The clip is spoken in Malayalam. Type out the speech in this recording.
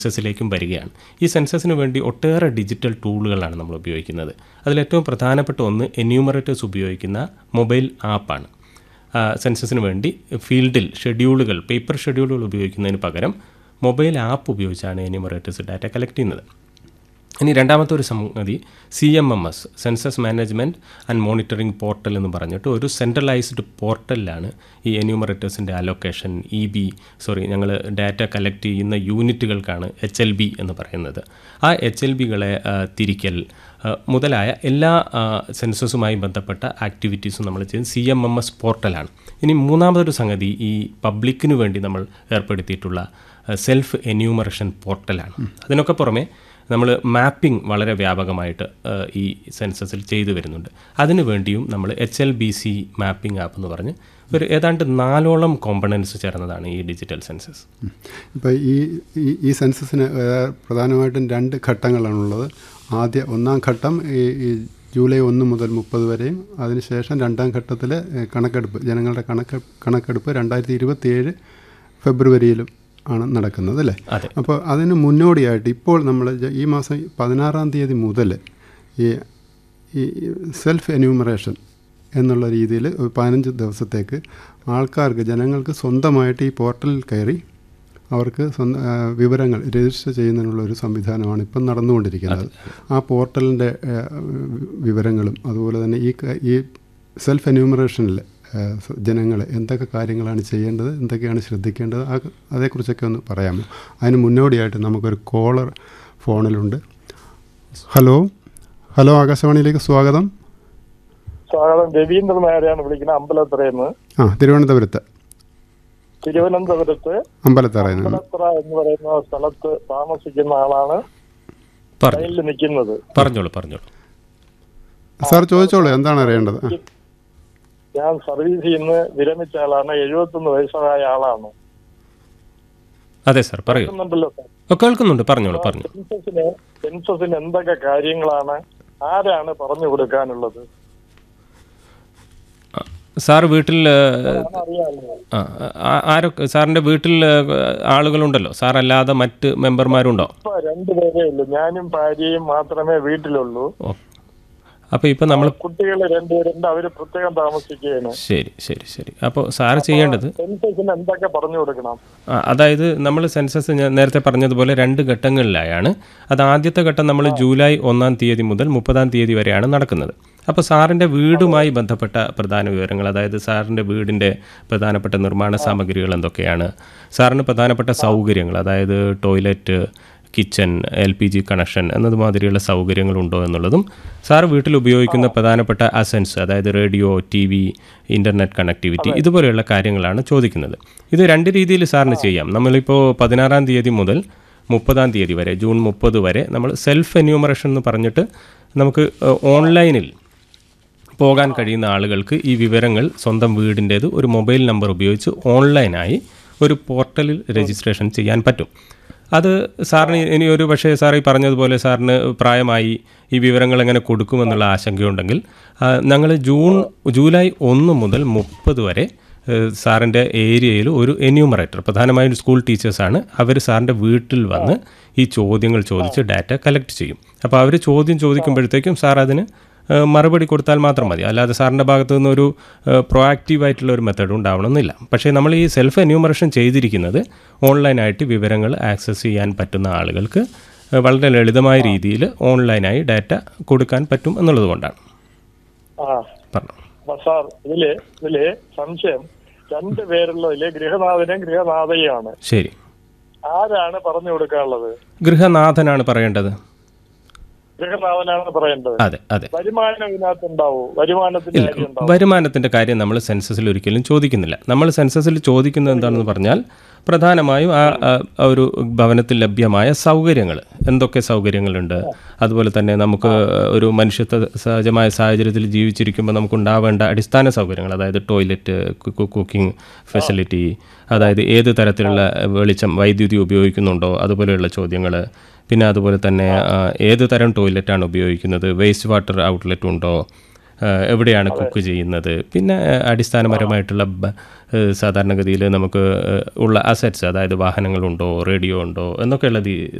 സെൻസസിലേക്കും വരികയാണ് ഈ സെൻസസിന് വേണ്ടി ഒട്ടേറെ ഡിജിറ്റൽ ടൂളുകളാണ് നമ്മൾ ഉപയോഗിക്കുന്നത് അതിലേറ്റവും പ്രധാനപ്പെട്ട ഒന്ന് എന്യൂമറേറ്റേഴ്സ് ഉപയോഗിക്കുന്ന മൊബൈൽ ആപ്പാണ് ആ, സെൻസസിന് വേണ്ടി ഫീൽഡിൽ ഷെഡ്യൂളുകൾ പേപ്പർ ഷെഡ്യൂളുകൾ ഉപയോഗിക്കുന്നതിന് പകരം മൊബൈൽ ആപ്പ് ഉപയോഗിച്ചാണ് എന്യൂമറേറ്റേഴ്സ് ഡാറ്റ കളക്ട് ചെയ്യുന്നത് ഇനി രണ്ടാമത്തെ ഒരു സംഗതി C M M S census management and monitoring portal എന്ന് പറഞ്ഞിട്ട് ഒരു സെൻട്രലൈസ്ഡ് പോർട്ടലിലാണ് ഈ എന്യൂമറേറ്റേഴ്സിൻ്റെ അലൊക്കേഷൻ ഇ ബി സോറി ഞങ്ങൾ ഡാറ്റ കളക്ട് ചെയ്യുന്ന യൂണിറ്റുകൾക്കാണ് എച്ച് എൽ ബി എന്ന് പറയുന്നത് ആ എച്ച് എൽ ബികളെ തിരിക്കൽ ആ, മുതലായ എല്ലാ ആ, സെൻസസുമായി ബന്ധപ്പെട്ട ആക്ടിവിറ്റീസും നമ്മൾ ചെയ്യുന്നത് സി എം എം എസ് പോർട്ടലാണ് ഇനി മൂന്നാമതൊരു സംഗതി ഈ പബ്ലിക്കിന് വേണ്ടി നമ്മൾ ഏർപ്പെടുത്തിയിട്ടുള്ള സെൽഫ് എന്യൂമറേഷൻ പോർട്ടലാണ് അതിനൊക്കെ പുറമെ നമ്മൾ മാപ്പിംഗ് വളരെ വ്യാപകമായിട്ട് ആ, ഈ സെൻസസിൽ ചെയ്തു വരുന്നുണ്ട് അതിനു വേണ്ടിയും നമ്മൾ H L B C mapping app എന്ന് പറഞ്ഞ് ഒരു ഏതാണ്ട് നാലോളം കോമ്പണൻസ് ചേർന്നതാണ് ഈ ഡിജിറ്റൽ സെൻസസ് ഇപ്പോൾ ഈ ഈ- ഈ സെൻസസിന് ഏഹ്, പ്രധാനമായിട്ടും രണ്ട് ഘട്ടങ്ങളാണുള്ളത് ആദ്യ ഒന്നാം ഘട്ടം ഈ ഈ ജൂലൈ ഒന്ന് മുതൽ മുപ്പത് വരെയും അതിനുശേഷം രണ്ടാം ഘട്ടത്തിൽ കണക്കെടുപ്പ് ജനങ്ങളുടെ കണക്ക് കണക്കെടുപ്പ് രണ്ടായിരത്തി ഇരുപത്തി ഏഴ് ഫെബ്രുവരിയിലും ആണ് നടക്കുന്നത് അല്ലേ അതെ. അപ്പോൾ അതിന് മുന്നോടിയായിട്ട് ഇപ്പോൾ നമ്മൾ ജ- ഈ മാസം പതിനാറാം തീയതി മുതൽ ഈ ഈ സെൽഫ് എന്യൂമറേഷൻ എന്നുള്ള രീതിയിൽ ഒരു പതിനഞ്ച് ദിവസത്തേക്ക് ആൾക്കാർക്ക് ജനങ്ങൾക്ക് സ്വന്തമായിട്ട് ഈ പോർട്ടലിൽ കയറി അവർക്ക് സ്വന്തം ആ, വിവരങ്ങൾ രജിസ്റ്റർ ചെയ്യുന്നതിനുള്ള ഒരു സംവിധാനമാണ് ഇപ്പം നടന്നുകൊണ്ടിരിക്കുന്നത് ആ പോർട്ടലിൻ്റെ ആ, വിവരങ്ങളും അതുപോലെ തന്നെ ഈ ക- ഈ സെൽഫ് എന്യൂമറേഷനിൽ ജനങ്ങൾ എന്തൊക്കെ കാര്യങ്ങളാണ് ചെയ്യേണ്ടത് എന്തൊക്കെയാണ് ശ്രദ്ധിക്കേണ്ടത് ആ അതേക്കുറിച്ചൊക്കെ ഒന്ന് പറയാമോ അതിന് മുന്നോടിയായിട്ട് നമുക്കൊരു കോളർ ഫോണിലുണ്ട് ഹലോ ഹലോ ആകാശവാണിയിലേക്ക് സ്വാഗതം സ്വാഗതം രവീന്ദ്രൻ നായരെയാണ് വിളിക്കുന്നത് അമ്പലത്തറയെന്ന് ആ തിരുവനന്തപുരത്ത് തിരുവനന്തപുരത്ത് അമ്പലത്തറയിൽ നിന്ന് അമ്പലത്തറ എന്ന് പറയുന്ന സ്ഥലത്ത് താമസിക്കുന്ന ആളാണ് പറഞ്ഞു ലൈനിൽ നിൽക്കുന്നത് പറഞ്ഞോളൂ പറഞ്ഞോളൂ സാർ ചോദിച്ചോളൂ എന്താണ് അറിയേണ്ടത് ആ, ഞാൻ സർവീസിൽ നിന്ന് വിരമിച്ച ആളാണ് എഴുപത്തൊന്ന് വയസ്സായ ആളാണ് അതെ സാർ പറയൂ കേൾക്കുന്നുണ്ടല്ലോ സാർ ഓ, കേൾക്കുന്നുണ്ട് പറഞ്ഞോളൂ പറഞ്ഞു സെൻസസിന് സെൻസസിന് എന്തൊക്കെ കാര്യങ്ങളാണ് ആരാണ് പറഞ്ഞു കൊടുക്കാനുള്ളത് സാർ വീട്ടിൽ ആ, അതാണ് അറിയാനുള്ളത് ആ, ആ- ആരൊക്കെ സാറിൻ്റെ വീട്ടിൽ ആ, ആളുകളുണ്ടല്ലോ സാർ അല്ലാതെ മറ്റ് മെമ്പർമാരുണ്ടോ ഇപ്പൊ രണ്ടുപേരേ ഉള്ളൂ ഞാനും ഭാര്യയും മാത്രമേ വീട്ടിലുള്ളൂ ഓ അപ്പോൾ ഇപ്പോൾ നമ്മൾ കുട്ടികൾ രണ്ടുപേരുണ്ട് അവര് പ്രത്യേകം താമസിക്കുകയാണ് ശരി ശരി ശരി അപ്പോൾ സാറ് ചെയ്യേണ്ടത് സെൻസസിന് എന്തൊക്കെ പറഞ്ഞു കൊടുക്കണം ആ, അതായത് നമ്മൾ സെൻസസ് ഞാൻ നേരത്തെ പറഞ്ഞതുപോലെ രണ്ട് ഘട്ടങ്ങളിലായാണ് അത് ആദ്യത്തെ ഘട്ടം നമ്മൾ ജൂലൈ ഒന്നാം തീയതി മുതൽ മുപ്പതാം തീയതി വരെയാണ് നടക്കുന്നത് അപ്പോൾ സാറിൻ്റെ വീടുമായി ബന്ധപ്പെട്ട പ്രധാന വിവരങ്ങൾ അതായത് സാറിൻ്റെ വീടിൻ്റെ പ്രധാനപ്പെട്ട നിർമ്മാണ സാമഗ്രികൾ എന്തൊക്കെയാണ് സാറിന് പ്രധാനപ്പെട്ട സൗകര്യങ്ങൾ അതായത് toilet kitchen L P G connection എന്നതുമാതിരിയുള്ള സൗകര്യങ്ങളുണ്ടോ എന്നുള്ളതും സാർ വീട്ടിൽ ഉപയോഗിക്കുന്ന പ്രധാനപ്പെട്ട അസൻസ് അതായത് radio T V internet connectivity ഇതുപോലെയുള്ള കാര്യങ്ങളാണ് ചോദിക്കുന്നത് ഇത് രണ്ട് രീതിയിൽ സാറിന് ചെയ്യാം നമ്മളിപ്പോൾ പതിനാറാം തീയതി മുതൽ മുപ്പതാം തീയതി വരെ ജൂൺ മുപ്പത് വരെ നമ്മൾ സെൽഫ് എന്യൂമറേഷൻ എന്ന് പറഞ്ഞിട്ട് നമുക്ക് ഏഹ്, ഓൺലൈനിൽ പോകാൻ കഴിയുന്ന ആളുകൾക്ക് ഈ വിവരങ്ങൾ സ്വന്തം വീടിൻ്റേത് ഒരു മൊബൈൽ നമ്പർ ഉപയോഗിച്ച് ഓൺലൈനായി ഒരു പോർട്ടലിൽ രജിസ്ട്രേഷൻ ചെയ്യാൻ പറ്റും അത് സാറിന് ഇനി ഒരു പക്ഷേ സാർ ഈ പറഞ്ഞതുപോലെ സാറിന് പ്രായമായി ഈ വിവരങ്ങൾ എങ്ങനെ കൊടുക്കുമെന്നുള്ള ആശങ്കയുണ്ടെങ്കിൽ ഞങ്ങൾ ജൂൺ ജൂലൈ ഒന്ന് മുതൽ മുപ്പത് വരെ ഏഹ്, സാറിൻ്റെ ഏരിയയിൽ ഒരു എന്യൂമറേറ്റർ പ്രധാനമായും സ്കൂൾ ടീച്ചേഴ്സാണ് അവർ സാറിൻ്റെ വീട്ടിൽ വന്ന് ഈ ചോദ്യങ്ങൾ ചോദിച്ച് ഡാറ്റ കളക്ട് ചെയ്യും അപ്പോൾ അവർ ചോദ്യം ചോദിക്കുമ്പോഴത്തേക്കും സാർ അതിന് ഏഹ് മറുപടി കൊടുത്താൽ മാത്രം മതി അല്ലാതെ സാറിൻ്റെ ഭാഗത്തു നിന്നൊരു പ്രൊആക്റ്റീവ് ആയിട്ടുള്ള ഒരു മെത്തേഡ് ഉണ്ടാവണമെന്നില്ല പക്ഷേ നമ്മൾ ഈ സെൽഫ് എന്യൂമറേഷൻ ചെയ്തിരിക്കുന്നത് ഓൺലൈനായിട്ട് വിവരങ്ങൾ ആക്സസ് ചെയ്യാൻ പറ്റുന്ന ആളുകൾക്ക് ഏഹ് വളരെ ലളിതമായ രീതിയിൽ ഓൺലൈനായി ഡാറ്റ കൊടുക്കാൻ പറ്റും എന്നുള്ളത് കൊണ്ടാണ് ആ പറഞ്ഞു അപ്പൊ സാർ ഇതില് ഇതില് സംശയം രണ്ട് പേരുള്ളതില് ഗൃഹനാഥനും ഗൃഹനാഥയുമാണ് ശരി ആരാണ് പറഞ്ഞു കൊടുക്കാനുള്ളത് ഗൃഹനാഥനാണ് പറയേണ്ടത് ഗൃഹനാഥനാണ് പറയേണ്ടത് അതെ അതെ വരുമാനം ഇതിനകത്ത് ഉണ്ടാവോ വരുമാനത്തിന്റെ കാര്യം ഉണ്ടാവും വരുമാനത്തിൻ്റെ കാര്യം നമ്മൾ സെൻസസിൽ ഒരിക്കലും ചോദിക്കുന്നില്ല നമ്മൾ സെൻസസിൽ ചോദിക്കുന്നത് എന്താണെന്ന് പറഞ്ഞാൽ പ്രധാനമായും ആ ആ, ആ ഒരു ഭവനത്തിൽ ലഭ്യമായ സൗകര്യങ്ങൾ എന്തൊക്കെ സൗകര്യങ്ങളുണ്ട് അതുപോലെ തന്നെ നമുക്ക് ഒരു മനുഷ്യത്വ സഹജമായ സാഹചര്യത്തിൽ ജീവിച്ചിരിക്കുമ്പോൾ നമുക്ക് ഉണ്ടാവേണ്ട അടിസ്ഥാന സൗകര്യങ്ങൾ അതായത് ടോയ്ലറ്റ് കുക്കിംഗ് ഫെസിലിറ്റി അതായത് ഏത് തരത്തിലുള്ള വെളിച്ചം വൈദ്യുതി ഉപയോഗിക്കുന്നുണ്ടോ അതുപോലെയുള്ള ചോദ്യങ്ങൾ പിന്നെ അതുപോലെ തന്നെ ആ, ഏത് തരം ടോയ്ലറ്റാണ് ഉപയോഗിക്കുന്നത് വേസ്റ്റ് വാട്ടർ ഔട്ട്ലെറ്റ് ഉണ്ടോ ആ, എവിടെയാണ് കുക്ക് ചെയ്യുന്നത് പിന്നെ ആ, അടിസ്ഥാനപരമായിട്ടുള്ള ബ- ഏഹ് സാധാരണഗതിയിൽ നമുക്ക് ഏഹ് ഉള്ള അസറ്റ്സ് അതായത് വാഹനങ്ങളുണ്ടോ റേഡിയോ ഉണ്ടോ എന്നൊക്കെയുള്ള ദി-